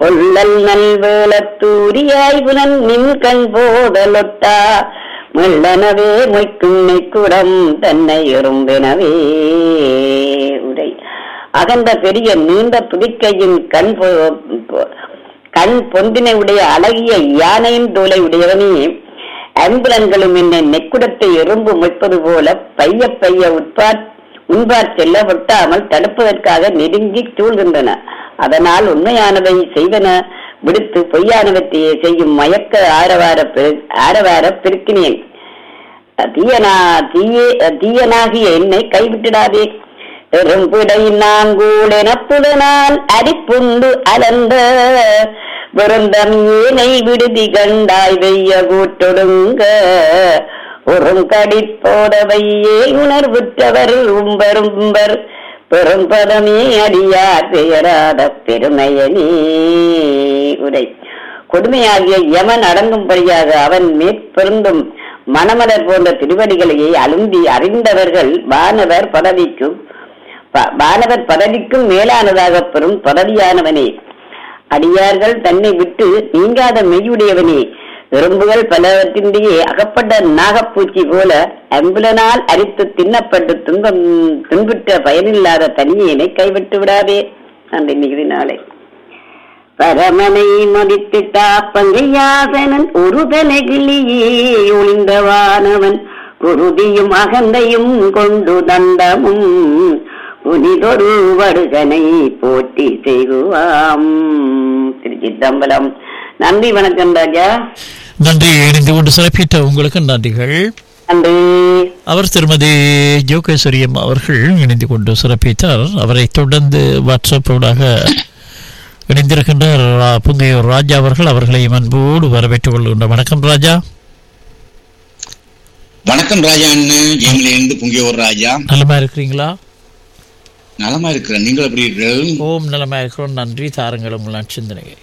கொள்ளல் நல்வேளத்தூரியாய் புலன் நின் கண் போதலொட்டா மெல்லனவே மொய்க்கும் நெக்குடம் தன்னை எறும்பெனவே உரை அகன்ற பெரிய நீண்ட புதிக்கையின் கண் பொ- பொ- கண் பொந்தினை உடைய அழகிய யானையின் தோலை உடையவனே அம்புலன்களும் என்னை நெக்குடத்தை எறும்பு மொய்ப்பது போல பைய பைய உட்பார் உண்பார் செல்ல ஒட்டாமல் தடுப்பதற்காக நெருங்கி சூழ்கின்றன அதனால் உண்மையானவை செய்வன விடுத்து பொய்யானவற்றையே செய்யும் மயக்க ஆரவார பெரு- ஆரவார பெருக்கினேன் தீயனா தீயே தீயனாகிய என்னை கைவிட்டிடாதே எறும்பிடை நாங்கூல் எனப்புடனால் அடிப்புண்டு அலந்த விருந்தம் ஏனை விடுதி கண்டாய் வெய்ய கூட்டொடுங்க உறுங்கடிப்போடவையே உணர்வுற்றவர் உம்பரும்பர் பெரும்பதமே அடியார் பெயராத பெருமையனே உரை கொடுமையாகிய யமன் அடங்கும்படியாக அவன் மேற்பெருந்தும் மணமலர் போன்ற திருவடிகளையே அழுந்தி அறிந்தவர்கள் வானவர் பதவிக்கும் ப- வானவர் பதவிக்கும் மேலானதாக பெறும் பதவியானவனே அடியார்கள் தன்னை விட்டு நீங்காத மெய்யுடையவனே எறும்புகள் பலவற்றிலேயே அகப்பட்ட நாகப்பூச்சி போல அம்புலனால் அரித்து தின்னப்பட்டு துன்பம் துன்புற்ற பயனில்லாத தனியனை கைவிட்டு விடாதே அந்த நிகழ்ச்சி நாளை பரமனை மதித்திட்டா பங்கையாசனன் ஒரு தலைகிளியே ஒளிந்தவானவன் குருதியும் அகந்தையும் கொண்டு தண்டமும் புனிதொரு வடுகனை போற்றி செய்குவாம் திருச்சித்தம்பலம் நன்றி வணக்கம் ராஜா நன்றி இணைந்து கொண்டு சிறப்பித்த உங்களுக்கு நன்றிகள் நன்றி அவர் திருமதி ஜோகேஸ்வரியம் அவர்கள் இணைந்து கொண்டு சிறப்பித்தார் அவரை தொடர்ந்து வாட்ஸ்அப்போடாக இணைந்திருக்கின்றார் ரா- புங்கையூர் ராஜா அவர்கள் அவர்களை அன்போடு வரவேற்றுக் கொள்கின்ற வணக்கம் ராஜா வணக்கம் ராஜா அண்ணன் இருந்து புங்கியோர் ராஜா நலமா இருக்கிறீங்களா நலமா இருக்கிறேன் நீங்கள் எப்படி இருக்கிறீர்கள் ஓம் நலமா இருக்கிறோம் நன்றி தாருங்கள் உங்கள் சிந்தனையை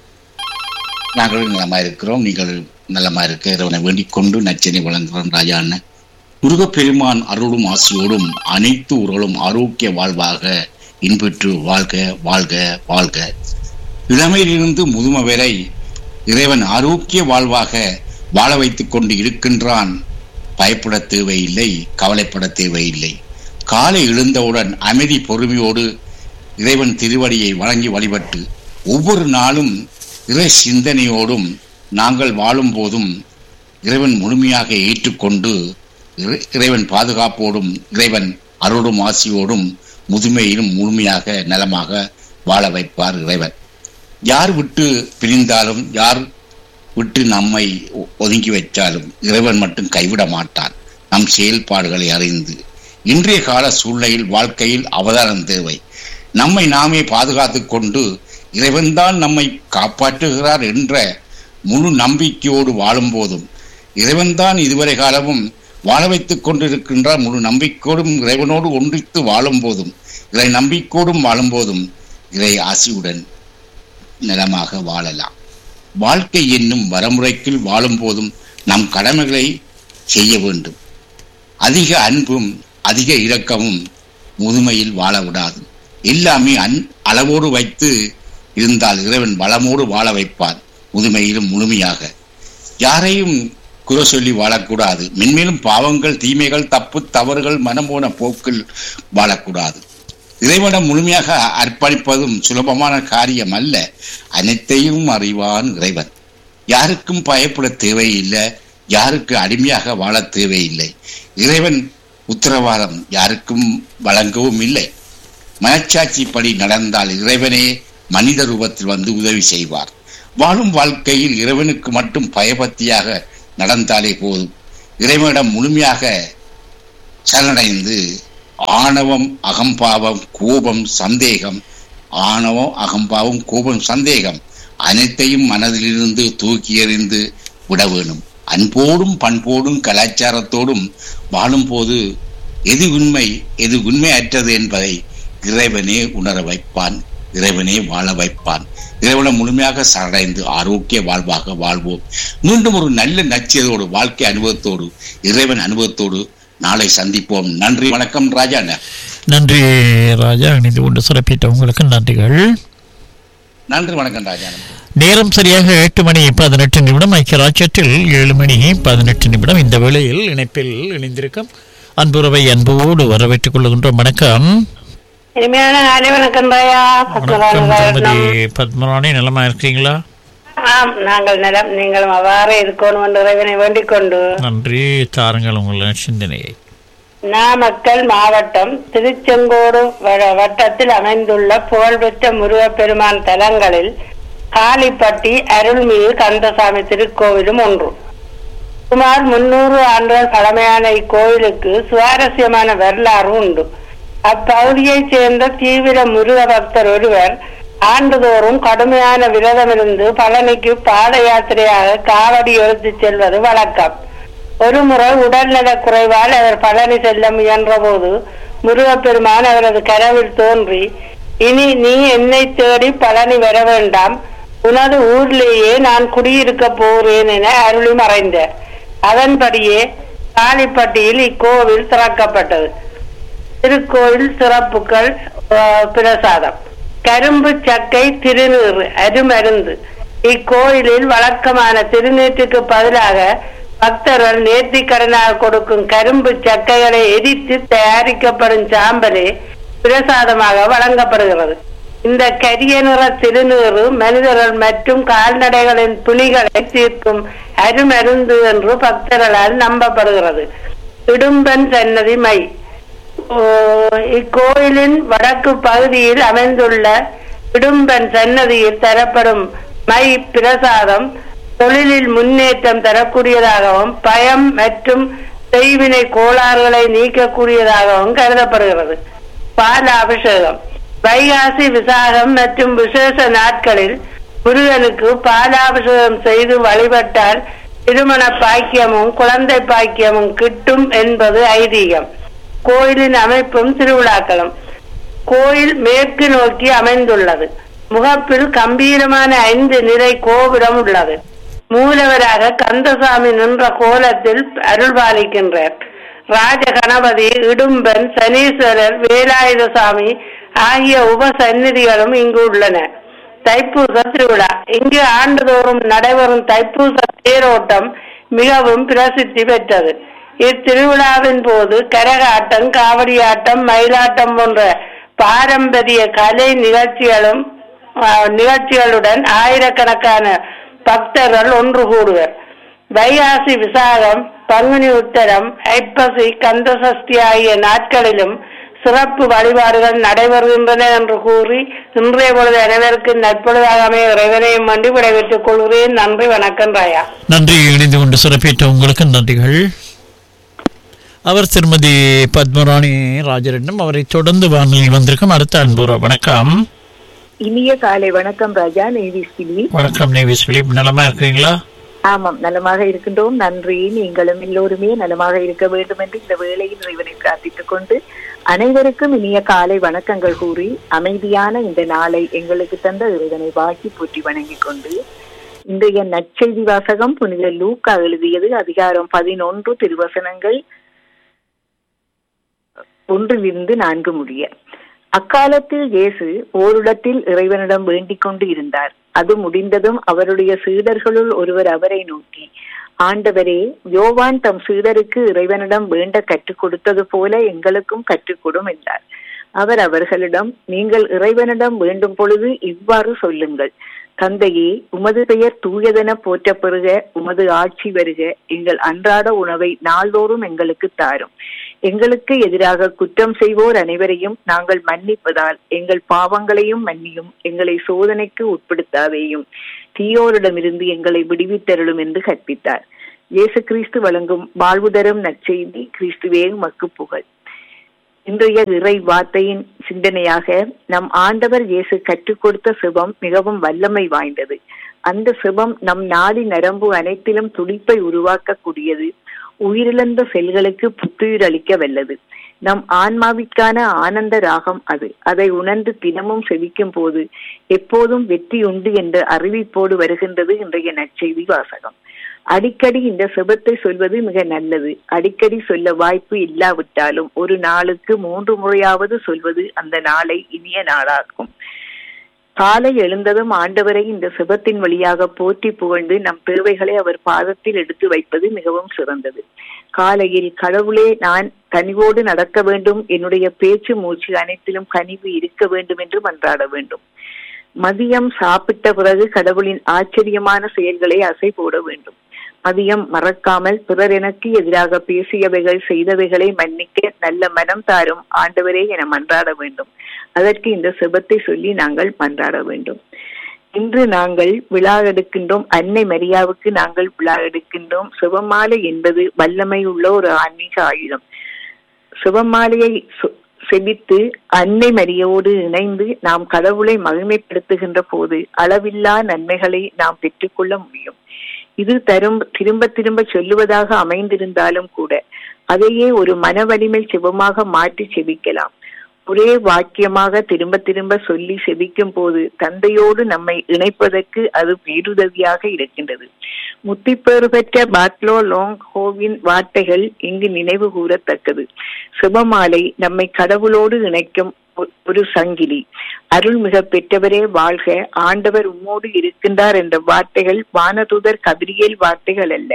நாங்களும் நலமா இருக்கிறோம் நீங்கள் நலமா இருக்க இறைவனை வேண்டிக் கொண்டு நச்சனை வழங்குகிறோம் ராஜா அண்ணன் முருகப்பெருமான் அருளும் ஆசியோடும் அனைத்து உறவும் ஆரோக்கிய வாழ்வாக இன்பெற்று வாழ்க வாழ்க வாழ்க இளமையிலிருந்து முதுமை வரை இறைவன் ஆரோக்கிய வாழ்வாக வாழ வைத்துக் கொண்டு இருக்கின்றான் பயப்பட தேவையில்லை கவலைப்பட தேவையில்லை காலை எழுந்தவுடன் அமைதி பொறுமையோடு இறைவன் திருவடியை வழங்கி வழிபட்டு ஒவ்வொரு நாளும் இறை சிந்தனையோடும் நாங்கள் வாழும் போதும் இறைவன் முழுமையாக ஏற்றுக்கொண்டு இறை- இறைவன் பாதுகாப்போடும் இறைவன் அருளும் ஆசியோடும் முதுமையிலும் முழுமையாக நலமாக வாழ வைப்பார் இறைவன் யார் விட்டு பிரிந்தாலும் யார் விட்டு நம்மை ஒ- ஒதுங்கி வைத்தாலும் இறைவன் மட்டும் கைவிட மாட்டான் நம் செயல்பாடுகளை அறிந்து இன்றைய கால சூழ்நிலையில் வாழ்க்கையில் அவதாரம் தேவை நம்மை நாமே பாதுகாத்துக் கொண்டு இறைவன்தான் நம்மை காப்பாற்றுகிறார் என்ற முழு நம்பிக்கையோடு வாழும் போதும் இறைவன்தான் இதுவரை காலமும் வாழ வைத்துக் கொண்டிருக்கின்றார் முழு நம்பிக்கையோடும் இறைவனோடு ஒன்றித்து வாழும் போதும் இறை நம்பிக்கையோடும் வாழும் போதும் இறை ஆசியுடன் நலமாக வாழலாம் வாழ்க்கை என்னும் வரமுறைக்குள் வாழும் போதும் நம் கடமைகளை செய்ய வேண்டும் அதிக அன்பும் அதிக இரக்கமும் முதுமையில் வாழ விடாது எல்லாமே அன் அளவோடு வைத்து இருந்தால் இறைவன் வளமோடு வாழ வைப்பார் முதுமையிலும் முழுமையாக யாரையும் குறை சொல்லி வாழக்கூடாது மென்மேலும் பாவங்கள் தீமைகள் தப்பு தவறுகள் மனம் போன போக்கில் வாழக்கூடாது இறைவனம் முழுமையாக அர்ப்பணிப்பதும் சுலபமான காரியம் அல்ல அனைத்தையும் அறிவான் இறைவன் யாருக்கும் பயப்பட தேவையில்லை யாருக்கு அடிமையாக வாழ தேவையில்லை இறைவன் உத்தரவாதம் யாருக்கும் வழங்கவும் இல்லை மனச்சாட்சிப்படி நடந்தால் இறைவனே மனித ரூபத்தில் வந்து உதவி செய்வார் வாழும் வாழ்க்கையில் இறைவனுக்கு மட்டும் பயபக்தியாக நடந்தாலே போதும் இறைவனிடம் முழுமையாக சரணடைந்து ஆணவம் அகம்பாவம் கோபம் சந்தேகம் ஆணவம் அகம்பாவம் கோபம் சந்தேகம் அனைத்தையும் மனதிலிருந்து தூக்கி எறிந்து விட வேணும் அன்போடும் பண்போடும் கலாச்சாரத்தோடும் வாழும்போது எது உண்மை எது உண்மையற்றது என்பதை இறைவனே உணர வைப்பான் இறைவனே வாழ வைப்பான் இறைவனை முழுமையாக சரணடைந்து ஆரோக்கிய வாழ்வாக வாழ்வோம் மீண்டும் ஒரு நல்ல நச்சியதோடு வாழ்க்கை அனுபவத்தோடு இறைவன் அனுபவத்தோடு நாளை சந்திப்போம் நன்றி வணக்கம் ராஜா அண்ணா. நன்றி ராஜா இணைந்து கொண்டு சிறப்பித்த உங்களுக்கு நன்றிகள் நன்றி வணக்கம் ராஜானம் நேரம் சரியாக எட்டு மணி பதினெட்டு நிமிடம் ஐக்கிய ராஜ்யத்தில் ஏழு மணி பதினெட்டு நிமிடம் இந்த வேளையில் இணைப்பில் இணைந்திருக்கும் அன்புறவை அன்போடு வரவேற்றுக் கொள்கின்றோம் வணக்கம் இனிமையான காலை வணக்கம் ராயா வணக்கம் திருமதி பத்மராணி நலமா இருக்கீங்களா ஆம் நாங்கள் நலம் நீங்களும் அவ்வாறே இருக்கணும் என்று இறைவனை வேண்டிக் கொண்டு நன்றி தாருங்கள் உங்கள் சிந்தனையை நாமக்கல் மாவட்டம் திருச்செங்கோடு வ- வட்டத்தில் அமைந்துள்ள புகழ்பெற்ற முருகப்பெருமான் தலங்களில் காளிப்பட்டி அருள்மிகு கந்தசாமி திருக்கோவிலும் ஒன்று சுமார் முன்னூறு ஆண்டுகள் பழமையான இக்கோயிலுக்கு சுவாரஸ்யமான வரலாறு உண்டு அப்பகுதியைச் சேர்ந்த தீவிர முருக பக்தர் ஒருவர் ஆண்டுதோறும் கடுமையான விரதமிருந்து பழனிக்கு பாத யாத்திரையாக காவடி எடுத்துச் செல்வது வழக்கம் ஒருமுறை உடல்நலக் குறைவால் அவர் பழனி செல்ல முயன்றபோது முருகப்பெருமான் அவரது கனவில் தோன்றி இனி நீ என்னை தேடி பழனி வர வேண்டாம் உனது ஊரிலேயே நான் குடியிருக்க போகிறேன் என அருளி மறைந்தார் அதன்படியே காளிப்பட்டியில் இக்கோவில் திறக்கப்பட்டது திருக்கோயில் சிறப்புகள் அஹ், பிரசாதம் கரும்பு சக்கை திருநீறு அருமருந்து இக்கோயிலில் வழக்கமான திருநீற்றுக்கு பதிலாக பக்தர்கள் நேர்த்திக்கடனாக கொடுக்கும் கரும்பு சக்கைகளை எரித்து தயாரிக்கப்படும் சாம்பலே பிரசாதமாக வழங்கப்படுகிறது இந்த கரிய நிற திருநீறு மனிதர்கள் மற்றும் கால்நடைகளின் துணிகளை தீர்க்கும் அருமருந்து என்று பக்தர்களால் நம்பப்படுகிறது இடும்பன் சன்னதி மை ஓ, இக்கோயிலின் வடக்கு பகுதியில் அமைந்துள்ள இடும்பன் சன்னதியில் தரப்படும் மை பிரசாதம் தொழிலில் முன்னேற்றம் தரக்கூடியதாகவும் பயம் மற்றும் செய்வினை கோளாறுகளை நீக்கக்கூடியதாகவும் கருதப்படுகிறது பால அபிஷேகம் வைகாசி விசாகம் மற்றும் விசேஷ நாட்களில் முருகனுக்கு பாலாபிஷேகம் செய்து வழிபட்டால் திருமண பாக்கியமும் குழந்தை பாக்கியமும் கிட்டும் என்பது ஐதீகம் கோயிலின் அமைப்பும் திருவிழாக்களும் கோயில் மேற்கு நோக்கி அமைந்துள்ளது முகப்பில் கம்பீரமான ஐந்து நிலை கோபுரம் உள்ளது மூலவராக கந்தசாமி நின்ற கோலத்தில் அருள்பாலிக்கின்றார் ராஜ கணபதி இடும்பன் சனீஸ்வரர் வேலாயுதசாமி ஆகிய உப சந்நிதிகளும் இங்கு உள்ளன தைப்பூச திருவிழா இங்கு ஆண்டுதோறும் நடைபெறும் தைப்பூச தேரோட்டம் மிகவும் பிரசித்தி பெற்றது இத்திருவிழாவின் போது கரகாட்டம் காவடியாட்டம் மயிலாட்டம் போன்ற பாரம்பரிய கலை நிகழ்ச்சிகளும் ஆஹ், நிகழ்ச்சிகளுடன் ஆயிரக்கணக்கான பக்தர்கள் ஒன்று கூடுவர் வைகாசி விசாகம் பங்குனி உத்தரம் ஐப்பசி கந்தசஷ்டி ஆகிய நாட்களிலும் சிறப்பு வழிபாடுகள் நடைபெறுகின்றன என்று கூறி இன்றைய பொழுது அனைவருக்கும் நற்பொழுதாக அமைய இறைவனையும் வண்டி விடைபெற்றுக் கொள்கிறேன் நன்றி வணக்கம் ராயா நன்றி இணைந்து கொண்டு சிறப்பித்த உங்களுக்கு நன்றிகள் அவர் திருமதி பத்மராணி ராஜரட்னம் அவரை தொடர்ந்து வானொலியில் வந்திருக்கும் அடுத்த அன்புற வணக்கம் இனிய காலை வணக்கம் ராஜா நேவி சிலி வணக்கம் நேவிஸ் பிலிப் நலமா இருக்கீங்களா ஆமாம் நலமாக இருக்கின்றோம் நன்றி நீங்களும் எல்லோருமே நலமாக இருக்க வேண்டும் என்று இந்த வேளையில் இறைவனை பிரார்த்தித்துக் கொண்டு அனைவருக்கும் இனிய காலை வணக்கங்கள் கூறி அமைதியான இந்த நாளை எங்களுக்கு தந்த இறைவனை வாக்கி போற்றி வணங்கிக் கொண்டு இன்றைய நற்செய்தி வாசகம் புனித லூக்கா எழுதியது அதிகாரம் பதினொன்று திருவசனங்கள் ஒன்றிலிருந்து நான்கு முடிய அக்காலத்தில் இயேசு ஓரிடத்தில் இறைவனிடம் வேண்டிக் கொண்டு இருந்தார் அது முடிந்ததும் அவருடைய சீடர்களுள் ஒருவர் அவரை நோக்கி ஆண்டவரே யோவான் தம் சீடருக்கு இறைவனிடம் வேண்ட கற்றுக் கொடுத்தது போல எங்களுக்கும் கற்றுக் கொடும் என்றார் அவர் அவர்களிடம் நீங்கள் இறைவனிடம் வேண்டும் பொழுது இவ்வாறு சொல்லுங்கள் தந்தையே உமது பெயர் தூயதென போற்ற பெறுக உமது ஆட்சி வருக எங்கள் அன்றாட உணவை நாள்தோறும் எங்களுக்கு தாரும் எங்களுக்கு எதிராக குற்றம் செய்வோர் அனைவரையும் நாங்கள் மன்னிப்பதால் எங்கள் பாவங்களையும் மன்னியும் எங்களை சோதனைக்கு உட்படுத்தாதேயும் தீயோரிடமிருந்து எங்களை விடுவித்தருளும் என்று கற்பித்தார் இயேசு கிறிஸ்து வழங்கும் வாழ்வு தரும் நற்செய்தி கிறிஸ்துவே மக்கு புகழ் இன்றைய இறை வார்த்தையின் சிந்தனையாக நம் ஆண்டவர் இயேசு கற்றுக் கொடுத்த சிவம் மிகவும் வல்லமை வாய்ந்தது அந்த சிவம் நம் நாடி நரம்பு அனைத்திலும் துடிப்பை உருவாக்கக்கூடியது உயிரிழந்த செல்களுக்கு புத்துயிர் அளிக்க வல்லது நம் ஆன்மாவிற்கான ஆனந்த ராகம் அது அதை உணர்ந்து தினமும் செவிக்கும் போது எப்போதும் வெற்றி உண்டு என்ற அறிவிப்போடு வருகின்றது இன்றைய நற்செய்தி வாசகம் அடிக்கடி இந்த செபத்தை சொல்வது மிக நல்லது அடிக்கடி சொல்ல வாய்ப்பு இல்லாவிட்டாலும் ஒரு நாளுக்கு மூன்று முறையாவது சொல்வது அந்த நாளை இனிய நாளாக்கும் காலை எழுந்ததும் ஆண்டவரை இந்த சிவத்தின் வழியாக போற்றி புகழ்ந்து நம் தேவைகளை அவர் பாதத்தில் எடுத்து வைப்பது மிகவும் சிறந்தது காலையில் கடவுளே நான் கனிவோடு நடக்க வேண்டும் என்னுடைய பேச்சு மூச்சு அனைத்திலும் கனிவு இருக்க வேண்டும் என்று மன்றாட வேண்டும் மதியம் சாப்பிட்ட பிறகு கடவுளின் ஆச்சரியமான செயல்களை அசை போட வேண்டும் மதியம் மறக்காமல் பிறர் எனக்கு எதிராக பேசியவைகள் செய்தவைகளை மன்னிக்க நல்ல மனம் தாரும் ஆண்டவரே என மன்றாட வேண்டும் அதற்கு இந்த சிபத்தை சொல்லி நாங்கள் மன்றாட வேண்டும் இன்று நாங்கள் விழா எடுக்கின்றோம் அன்னை மரியாவுக்கு நாங்கள் விழா எடுக்கின்றோம் சிவமாலை என்பது வல்லமை உள்ள ஒரு ஆன்மீக ஆயுதம் சிவமாலையை சொ- செபித்து அன்னை மரியோடு இணைந்து நாம் கடவுளை மகிமைப்படுத்துகின்ற போது அளவில்லா நன்மைகளை நாம் பெற்றுக்கொள்ள முடியும் இது தரும் திரும்ப திரும்ப சொல்லுவதாக அமைந்திருந்தாலும் கூட அதையே ஒரு மன வலிமை சிவமாக மாற்றி செபிக்கலாம் ஒரே வாக்கியமாக திரும்ப திரும்ப சொல்லி செபிக்கும் போது தந்தையோடு நம்மை இணைப்பதற்கு அது பேருதவியாக இருக்கின்றது முத்திப்பேறு பெற்ற பாட்லோ லோங் ஹோவின் வார்த்தைகள் இங்கு நினைவு கூறத்தக்கது சிவமாலை நம்மை கடவுளோடு இணைக்கும் ஒ- ஒரு சங்கிலி அருள்மிக பெற்றவரே வாழ்க ஆண்டவர் உம்மோடு இருக்கின்றார் என்ற வார்த்தைகள் வானதூதர் கபிரியேல் வார்த்தைகள் அல்ல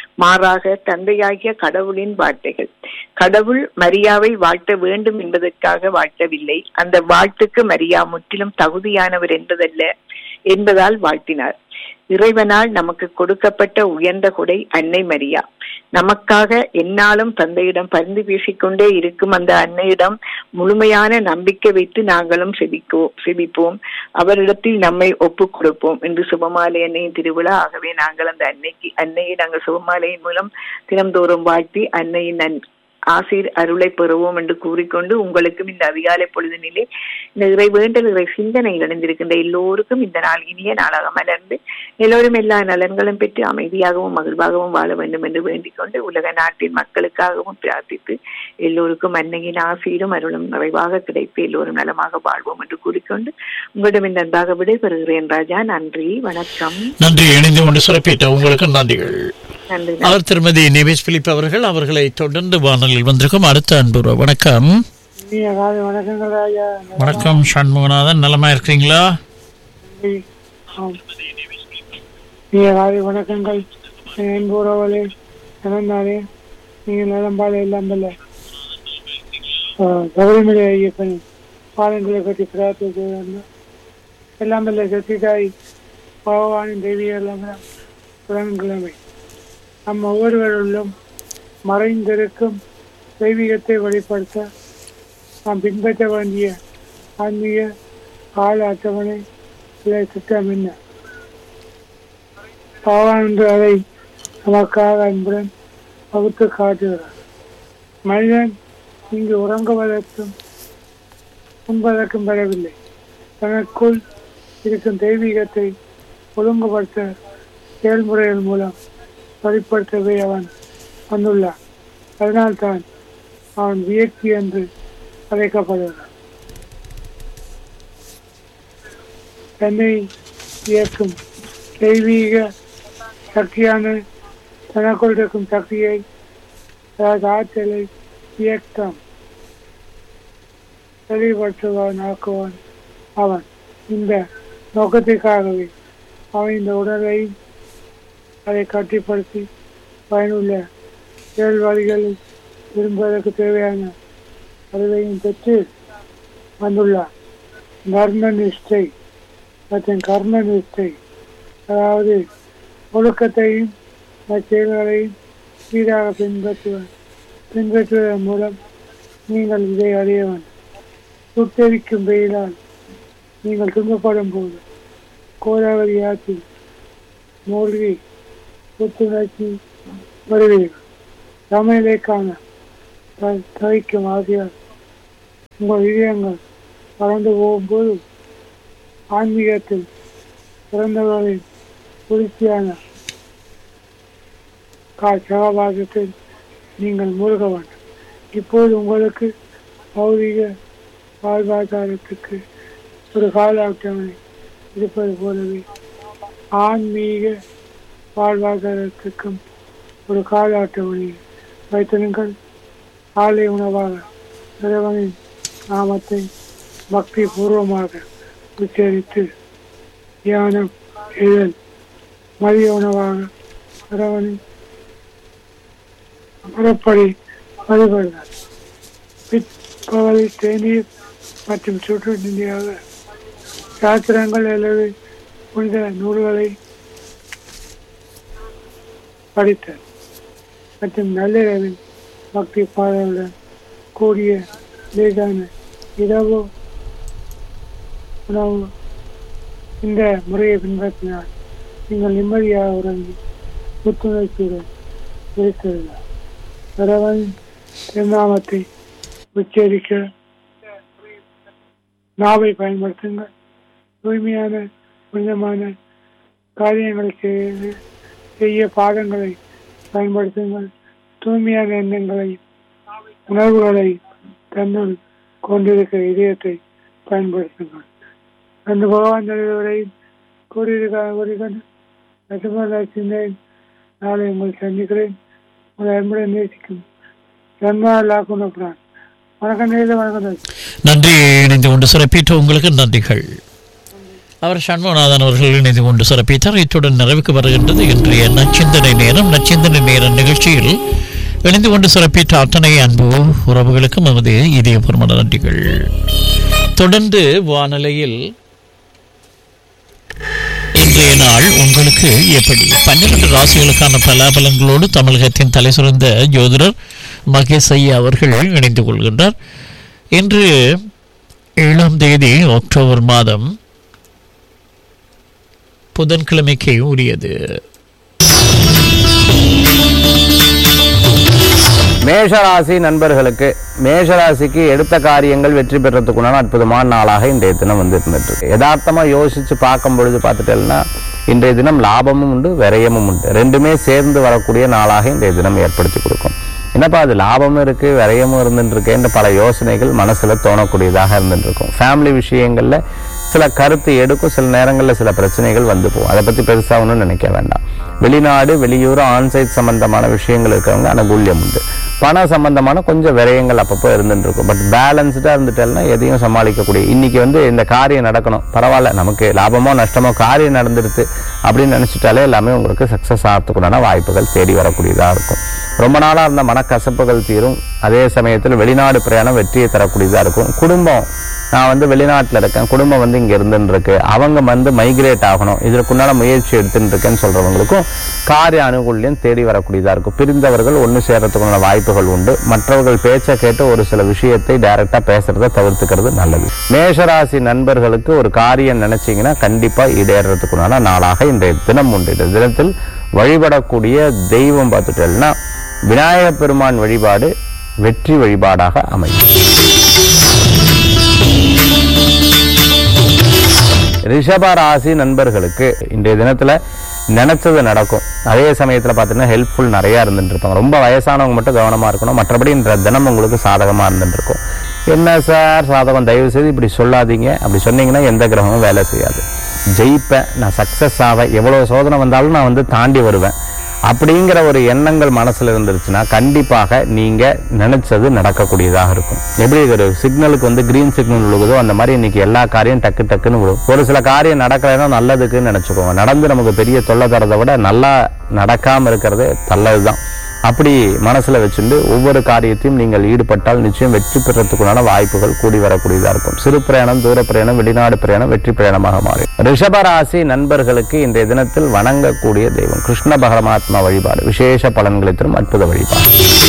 மாறாக தந்தையாகிய கடவுளின் வார்த்தைகள் கடவுள் மரியாவை வாழ்த்த வேண்டும் என்பதற்காக வாழ்த்தவில்லை அந்த வாழ்த்துக்கு மரியா முற்றிலும் தகுதியானவர் என்பதல்ல என்பதால் வாழ்த்தினார் இறைவனால் நமக்கு கொடுக்கப்பட்ட உயர்ந்த கொடை அன்னை மரியா நமக்காக எந்நாளும் தந்தையிடம் பரிந்து பேசிக்கொண்டே இருக்கும் அந்த அன்னையிடம் முழுமையான நம்பிக்கை வைத்து நாங்களும் செபிக்கோ செபிப்போம் அவரிடத்தில் நம்மை ஒப்புக் கொடுப்போம் என்று சுபமாலை அன்னையின் திருவிழா ஆகவே நாங்கள் அந்த அன்னைக்கு அன்னையை நாங்கள் சுபமாலையின் மூலம் தினம்தோறும் வாழ்த்தி அன்னையின் நன் ஆசீர் அருளை பெறுவோம் என்று கூறிக்கொண்டு உங்களுக்கும் இந்த அதிகாலை பொழுதினிலே இந்த இறை வேண்டல் இறை சிந்தனையில் இணைந்திருக்கின்ற எல்லோருக்கும் இந்த நாள் இனிய நாளாக மலர்ந்து எல்லோரும் எல்லா நலன்களும் பெற்று அமைதியாகவும் மகிழ்வாகவும் வாழ வேண்டும் என்று வேண்டிக் கொண்டு உலக நாட்டின் மக்களுக்காகவும் பிரார்த்தித்து எல்லோருக்கும் அன்னையின் ஆசீரும் அருளும் நிறைவாக கிடைத்து எல்லோரும் நலமாக வாழ்வோம் என்று கூறிக்கொண்டு உங்களிடம் இந்த அன்பாக விடைபெறுகிறேன் ராஜா நன்றி வணக்கம் நன்றி இணைந்து கொண்டு சிறப்பித்த உங்களுக்கு நன்றிகள் நன்றி அவர் திருமதி நிவேஷ் பிலிப் அவர்கள் அவர்களை தொடர்ந்து வானொலியில் வந்திருக்கும் அடுத்த அன்பு வணக்கம் இனிய காலை வணக்கங்கள் ஐயா வணக்கம் சண்முகநாதன் நலமா இருக்கிறீங்களா நன்றி. ஆம். இனிய காலை வணக்கங்கள் என்பூரவளே இறந்தாரே நீங்கள் நலம்பால எல்லாம் பல்ல கௌரமலை ஐயப்பன் பாலங்களை பற்றி பிரார்த்தித்து எல்லாம் பல்ல சத்திதாய் பகவானின் தெய்வீக எல்லாம் புதன்கிழமை நம் ஒவ்வொருவருள்ளும் மறைந்திருக்கும் தெய்வீகத்தை வெளிப்படுத்த நாம் பின்பற்ற வேண்டிய ஆன்மீக கால அட்டவணை இல்லை திட்டம் என்ன பகவான் என்று அதை நமக்காக அன்புடன் வகுத்து காட்டுகிறார் மனிதன் இங்கு உறங்குவதற்கும் உண்பதற்கும் பெறவில்லை தனக்குள் இருக்கும் தெய்வீகத்தை ஒழுங்குபடுத்த செயல்முறைகள் மூலம் வெளிப்படுத்தவே அவன் வந்துள்ளான் அதனால்தான் அவன் வியக்தி என்று அழைக்கப்படுகிறான் தன்னை இயக்கும் தெய்வீக சக்தியான தனக்குள் இருக்கும் சக்தியை அதாவது ஆற்றலை இயக்கம் தெளிவுபடுத்துவான் ஆக்குவான் அவன் இந்த நோக்கத்திற்காகவே அவன் இந்த உடலை அதை கட்டிப்படுத்தி பயனுள்ள செயல்வாதிகளில் விரும்புவதற்கு தேவையான அறிவையும் பெற்று வந்துள்ளார் தர்ம நிஷ்டை மற்றும் கர்ம நிஷ்டை அதாவது ஒழுக்கத்தையும் செயல்களையும் சீராக பின்பற்றுவன் பின்பற்றுவதன் மூலம் நீங்கள் இதை அறிய வேண்டும் சுட்டெரிக்கும் வெயிலால் நீங்கள் துன்பப்படும் போது கோதாவரி ஆற்றில் மூழ்கி புத்துணர்ச்சி வருவீர்கள் சமையலை காண த- தவிக்கும் ஆசையால் உங்கள் இதயங்கள் பறந்து போகும்போது ஆன்மீகத்தில் பிறந்தவர்களின் குளிர்ச்சியான கா சகவாசத்தில் நீங்கள் மூழ்க வேண்டும் இப்போது உங்களுக்கு பௌதிக வாழ்வாதாரத்துக்கு ஒரு கால அட்டவணை இருப்பது போலவே ஆன்மீக வாழ்வாதாரத்துக்கும் ஒரு கால அட்டவணை வைத்திருங்கள் காலை உணவாக இறைவனின் நாமத்தை பக்தி பூர்வமாக உச்சரித்து தியானம் செய்தல் மதிய உணவாக அரவணை முறைப்படி வழிபடுதல் பிற்பகல் தேநீர் மற்றும் சுற்றுச்சூழலியாக சாத்திரங்கள் அல்லது புனித நூல்களை படித்தல் மற்றும் நள்ளிரவில் பக்தி பாடலுடன் கூடிய லேசான இரவு உணவு இந்த முறையை பின்பற்றினால் நீங்கள் நிம்மதியாக உறங்கி புத்துணர்ச்சியுடன் இருக்கிறீர்கள் இறைவன் திருநாமத்தை உச்சரிக்க நாவை பயன்படுத்துங்கள் தூய்மையான புனிதமான காரியங்களை செய்ய செய்ய பாதங்களை பயன்படுத்துங்கள் தூய்மையான எண்ணங்களை உணர்வுகளை தன்னுள் கொண்டிருக்கிற இதயத்தை பயன்படுத்துங்கள் அந்த பகவான் தலைவரை கூறியிருக்க சிந்தேன் நாளை உங்களை சந்திக்கிறேன் உங்களை அன்புடன் நேசிக்கும் ஜன்மா லாக்குனப்புறான் வணக்கம் நேரில் வணக்கம் டாக்டர். நன்றி இணைந்து கொண்டு சிறப்பித்த உங்களுக்கு நன்றிகள் அவர் சண்முகநாதன் அவர்கள் இணைந்து கொண்டு சிறப்பித்தார் இத்துடன் நிறைவுக்கு வருகின்றது இன்றைய நச்சிந்தனை நேரம் நச்சிந்தனை நேர நிகழ்ச்சியில் இணைந்து கொண்டு சிறப்பித்த அத்தனை அன்பு உறவுகளுக்கும் நமது இதயபூர்வமான நன்றிகள் தொடர்ந்து வானிலையில் இன்றைய நாள் உங்களுக்கு எப்படி பன்னிரண்டு ராசிகளுக்கான பலாபலங்களோடு தமிழகத்தின் தலை சிறந்த ஜோதிடர் மகேஷ் ஐயா அவர்கள் இணைந்து கொள்கின்றார் இன்று ஏழாம் தேதி அக்டோபர் மாதம் புதன்கிழமைக்கு உரியது மேஷராசி நண்பர்களுக்கு மேஷராசிக்கு எடுத்த காரியங்கள் வெற்றி பெறத்துக்குண்டான அற்புதமான நாளாக இன்றைய தினம் வந்து இருந்துட்டு இருக்கு யதார்த்தமா யோசிச்சு பார்க்கும் பொழுது பார்த்துட்டேன்னா இன்றைய தினம் லாபமும் உண்டு விரயமும் உண்டு ரெண்டுமே சேர்ந்து வரக்கூடிய நாளாக இன்றைய தினம் ஏற்படுத்தி கொடுக்கும் என்னப்பா அது லாபமும் இருக்கு விரயமும் இருந்துட்டு இருக்கேன்ற பல யோசனைகள் மனசுல தோணக்கூடியதாக இருந்துட்டு இருக்கும் ஃபேமிலி விஷயங்கள்ல சில கருத்து எடுக்கும் சில நேரங்களில் சில பிரச்சனைகள் வந்து போகும் அதை பத்தி பெருசா ஒன்றும் நினைக்க வேண்டாம் வெளிநாடு வெளியூர் ஆன்சைட் சம்பந்தமான விஷயங்கள் இருக்கிறவங்க அனுகூல்யம் உண்டு பண சம்பந்தமான கொஞ்சம் விரயங்கள் அப்பப்போ இருந்துட்டு இருக்கும் பட் பேலன்ஸ்டா இருந்துட்டேன்னா எதையும் சமாளிக்கக்கூடிய இன்னைக்கு வந்து இந்த காரியம் நடக்கணும் பரவாயில்ல நமக்கு லாபமோ நஷ்டமோ காரியம் நடந்துடுது அப்படின்னு நினைச்சிட்டாலே எல்லாமே உங்களுக்கு சக்சஸ் ஆகிறதுக்குண்டான வாய்ப்புகள் தேடி வரக்கூடியதா இருக்கும் ரொம்ப நாளா இருந்த மனக்கசப்புகள் தீரும் அதே சமயத்தில் வெளிநாடு பிரயாணம் வெற்றியை தரக்கூடியதா இருக்கும் குடும்பம் நான் வந்து வெளிநாட்டில் இருக்கேன் குடும்பம் வந்து இங்க இருந்துன்னு இருக்கு அவங்க வந்து மைக்ரேட் ஆகணும் இதற்குண்டான முயற்சி எடுத்துட்டு இருக்கேன்னு சொல்றவங்களுக்கும் காரிய அனுகூல்யம் தேடி வரக்கூடியதா இருக்கும் பிரிந்தவர்கள் ஒன்று சேர்றதுக்குள்ள வாய்ப்புகள் உண்டு மற்றவர்கள் பேச்சை கேட்டு ஒரு சில விஷயத்தை டைரக்டா பேசுறதை தவிர்த்துக்கிறது நல்லது மேஷராசி நண்பர்களுக்கு ஒரு காரியம் நினைச்சீங்கன்னா கண்டிப்பா ஈடேறதுக்குண்டான நாளாக இன்றைய தினம் உண்டு இந்த தினத்தில் வழிபடக்கூடிய தெய்வம் பார்த்துட்டேன்னா விநாயக பெருமான் வழிபாடு வெற்றி வழிபாடாக அமையும் ரிஷப ராசி நண்பர்களுக்கு இன்றைய தினத்துல நினைச்சது நடக்கும் அதே சமயத்துல பார்த்தீங்கன்னா ஹெல்ப்ஃபுல் நிறைய இருந்துட்டு இருப்பாங்க ரொம்ப வயசானவங்க மட்டும் கவனமா இருக்கணும் மற்றபடி இன்ற தினம் உங்களுக்கு சாதகமா இருந்துட்டு இருக்கும் என்ன சார் சாதகம் தயவு செய்து இப்படி சொல்லாதீங்க அப்படி சொன்னீங்கன்னா எந்த கிரகமும் வேலை செய்யாது ஜெயிப்பேன் நான் சக்சஸ் ஆவேன் எவ்வளவு சோதனை வந்தாலும் நான் வந்து தாண்டி வருவேன் அப்படிங்கிற ஒரு எண்ணங்கள் மனசுல இருந்துருச்சுன்னா கண்டிப்பாக நீங்க நினைச்சது நடக்கக்கூடியதாக இருக்கும் எப்படி ஒரு சிக்னலுக்கு வந்து கிரீன் சிக்னல் விழுகுதோ அந்த மாதிரி இன்னைக்கு எல்லா காரியம் டக்கு டக்குன்னு விழும் ஒரு சில காரியம் நடக்கலைன்னா நல்லதுக்குன்னு நினைச்சுக்கோங்க நடந்து நமக்கு பெரிய தொல்லை தரதை விட நல்லா நடக்காம இருக்கிறது நல்லதுதான் அப்படி மனசுல வச்சுட்டு ஒவ்வொரு காரியத்தையும் நீங்கள் ஈடுபட்டால் நிச்சயம் வெற்றி பெறத்துக்குண்டான வாய்ப்புகள் கூடி வரக்கூடியதா இருக்கும் சிறு பிரயாணம் தூர பிரயாணம் வெளிநாடு பிரயாணம் வெற்றி பிரயாணமாக மாறும் ரிஷபராசி நண்பர்களுக்கு இன்றைய தினத்தில் வணங்கக்கூடிய தெய்வம் கிருஷ்ண பரமாத்மா வழிபாடு விசேஷ பலன்களை தரும் அற்புத வழிபாடு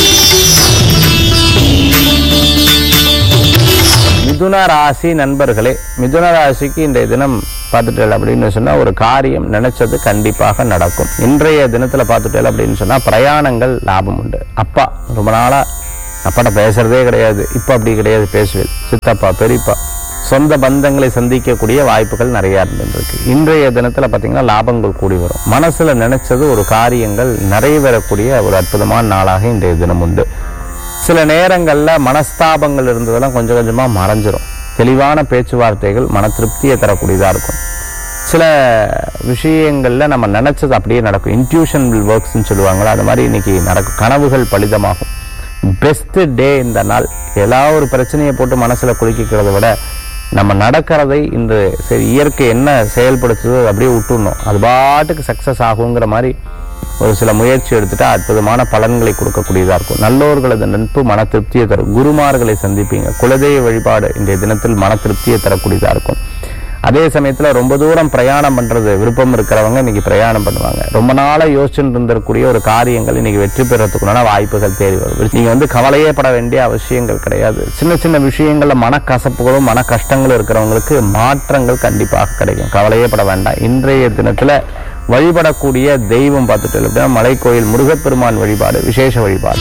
மிதுன ராசி நண்பர்களே மிதுன ராசிக்கு இன்றைய தினம் பார்த்துட்டேன் அப்படின்னு சொன்னா ஒரு காரியம் நினைச்சது கண்டிப்பாக நடக்கும் இன்றைய தினத்துல பார்த்துட்டேன் அப்படின்னு சொன்னா பிரயாணங்கள் லாபம் உண்டு அப்பா ரொம்ப நாளா அப்பாட்ட பேசுறதே கிடையாது இப்ப அப்படி கிடையாது பேசுவேன் சித்தப்பா பெரியப்பா சொந்த பந்தங்களை சந்திக்கக்கூடிய வாய்ப்புகள் நிறைய இருந்துருக்கு இன்றைய தினத்துல பாத்தீங்கன்னா லாபங்கள் கூடி வரும் மனசுல நினைச்சது ஒரு காரியங்கள் நிறைவேறக்கூடிய ஒரு அற்புதமான நாளாக இன்றைய தினம் உண்டு சில நேரங்கள்ல மனஸ்தாபங்கள் இருந்ததெல்லாம் கொஞ்சம் கொஞ்சமா மறைஞ்சிரும் தெளிவான பேச்சுவார்த்தைகள் மன திருப்தியை தரக்கூடியதா இருக்கும் சில விஷயங்கள்ல நம்ம நினைச்சது அப்படியே நடக்கும் இன்ட்யூஷன் வில் ஒர்க்ஸ்ன்னு சொல்லுவாங்களா அது மாதிரி இன்னைக்கு நடக்கும் கனவுகள் பலிதமாகும் பெஸ்ட் டே இந்த நாள் எல்லா ஒரு பிரச்சனையை போட்டு மனசுல குலுக்கிக்கிறத விட நம்ம நடக்கிறதை இன்று சரி இயற்கை என்ன செயல்படுத்துதோ அதை அப்படியே விட்டுடணும் அது பாட்டுக்கு சக்ஸஸ் ஆகுங்கிற மாதிரி ஒரு சில முயற்சி எடுத்துட்டா அற்புதமான பலன்களை கொடுக்கக்கூடியதா இருக்கும் நல்லோர்களது நட்பு மன திருப்தியை தரும் குருமார்களை சந்திப்பீங்க குலதெய்வ வழிபாடு இன்றைய தினத்தில் மன திருப்தியை தரக்கூடியதா இருக்கும் அதே சமயத்துல ரொம்ப தூரம் பிரயாணம் பண்றது விருப்பம் இருக்கிறவங்க இன்னைக்கு பிரயாணம் பண்ணுவாங்க ரொம்ப நாளா யோசிச்சுட்டு இருந்திருக்கக்கூடிய ஒரு காரியங்கள் இன்னைக்கு வெற்றி பெறத்துக்குண்டான வாய்ப்புகள் தேடி வரும் நீங்க வந்து கவலையே பட வேண்டிய அவசியங்கள் கிடையாது சின்ன சின்ன விஷயங்கள்ல மனக்கசப்புகளும் மன கஷ்டங்களும் இருக்கிறவங்களுக்கு மாற்றங்கள் கண்டிப்பாக கிடைக்கும் கவலையே பட வேண்டாம் இன்றைய தினத்துல வழிபடக்கூடிய தெய்வம் பார்த்துட்டு அப்படின்னா மலைக்கோயில் முருகப்பெருமான் வழிபாடு விசேஷ வழிபாடு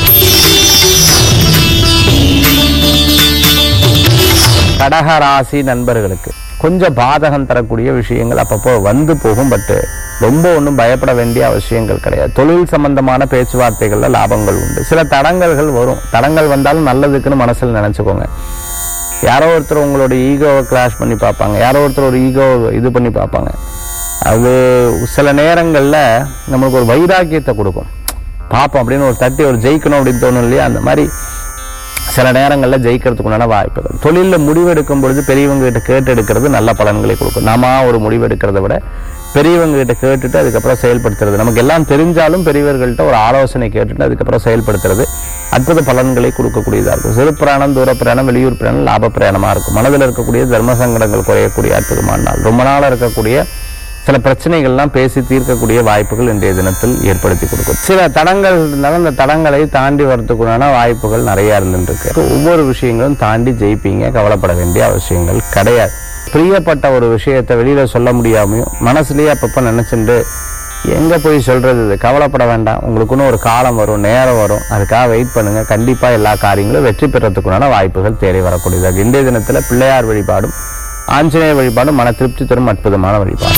கடகராசி நண்பர்களுக்கு கொஞ்சம் பாதகம் தரக்கூடிய விஷயங்கள் அப்பப்போ வந்து போகும் பட் ரொம்ப ஒன்றும் பயப்பட வேண்டிய அவசியங்கள் கிடையாது தொழில் சம்பந்தமான பேச்சுவார்த்தைகள்ல லாபங்கள் உண்டு சில தடங்கல்கள் வரும் தடங்கள் வந்தாலும் நல்லதுக்குன்னு மனசுல நினைச்சுக்கோங்க யாரோ ஒருத்தர் உங்களோட ஈகோவை கிளாஷ் பண்ணி பார்ப்பாங்க யாரோ ஒருத்தர் ஒரு ஈகோ இது பண்ணி பார்ப்பாங்க அது சில நேரங்கள்ல நம்மளுக்கு ஒரு வைராக்கியத்தை கொடுக்கும் பார்ப்போம் அப்படின்னு ஒரு தட்டி ஒரு ஜெயிக்கணும் அப்படின்னு தோணும் இல்லையா அந்த மாதிரி சில நேரங்களில் ஜெயிக்கிறதுக்கு உண்டான வாய்ப்புகள் தொழிலில் முடிவெடுக்கும் பொழுது பெரியவங்க கிட்ட கேட்டு எடுக்கிறது நல்ல பலன்களை கொடுக்கும் நாம ஒரு முடிவு எடுக்கிறத விட பெரியவங்க கிட்ட கேட்டுட்டு அதுக்கப்புறம் செயல்படுத்துறது நமக்கு எல்லாம் தெரிஞ்சாலும் பெரியவர்கள்ட்ட ஒரு ஆலோசனை கேட்டுட்டு அதுக்கப்புறம் செயல்படுத்துறது அற்புத பலன்களை கொடுக்கக்கூடியதாக இருக்கும் சிறு பிராணம் தூர பிரயாணம் வெளியூர் பிரயாணம் லாப பிரயாணமா இருக்கும் மனதில் இருக்கக்கூடிய தர்ம சங்கடங்கள் குறையக்கூடிய அற்புதமான நாள் ரொம்ப நாளாக இருக்கக்கூடிய சில பிரச்சனைகள்லாம் பேசி தீர்க்கக்கூடிய வாய்ப்புகள் இன்றைய தினத்தில் ஏற்படுத்தி கொடுக்கும் சில தடங்கள் இருந்தாலும் அந்த தடங்களை தாண்டி வரதுக்குண்டான வாய்ப்புகள் நிறைய இருந்துருக்கு ஒவ்வொரு விஷயங்களும் தாண்டி ஜெயிப்பீங்க கவலைப்பட வேண்டிய அவசியங்கள் கிடையாது பிரியப்பட்ட ஒரு விஷயத்தை வெளியில சொல்ல முடியாமையும் மனசுலயே அப்பப்ப நினைச்சுட்டு எங்க போய் சொல்றது இது கவலைப்பட வேண்டாம் உங்களுக்குன்னு ஒரு காலம் வரும் நேரம் வரும் அதுக்காக வெயிட் பண்ணுங்க கண்டிப்பா எல்லா காரியங்களும் வெற்றி பெறத்துக்குண்டான வாய்ப்புகள் தேடி வரக்கூடியது இன்றைய தினத்துல பிள்ளையார் வழிபாடும் ஆஞ்சநேய வழிபாடும் மன திருப்தி தரும் அற்புதமான வழிபாடு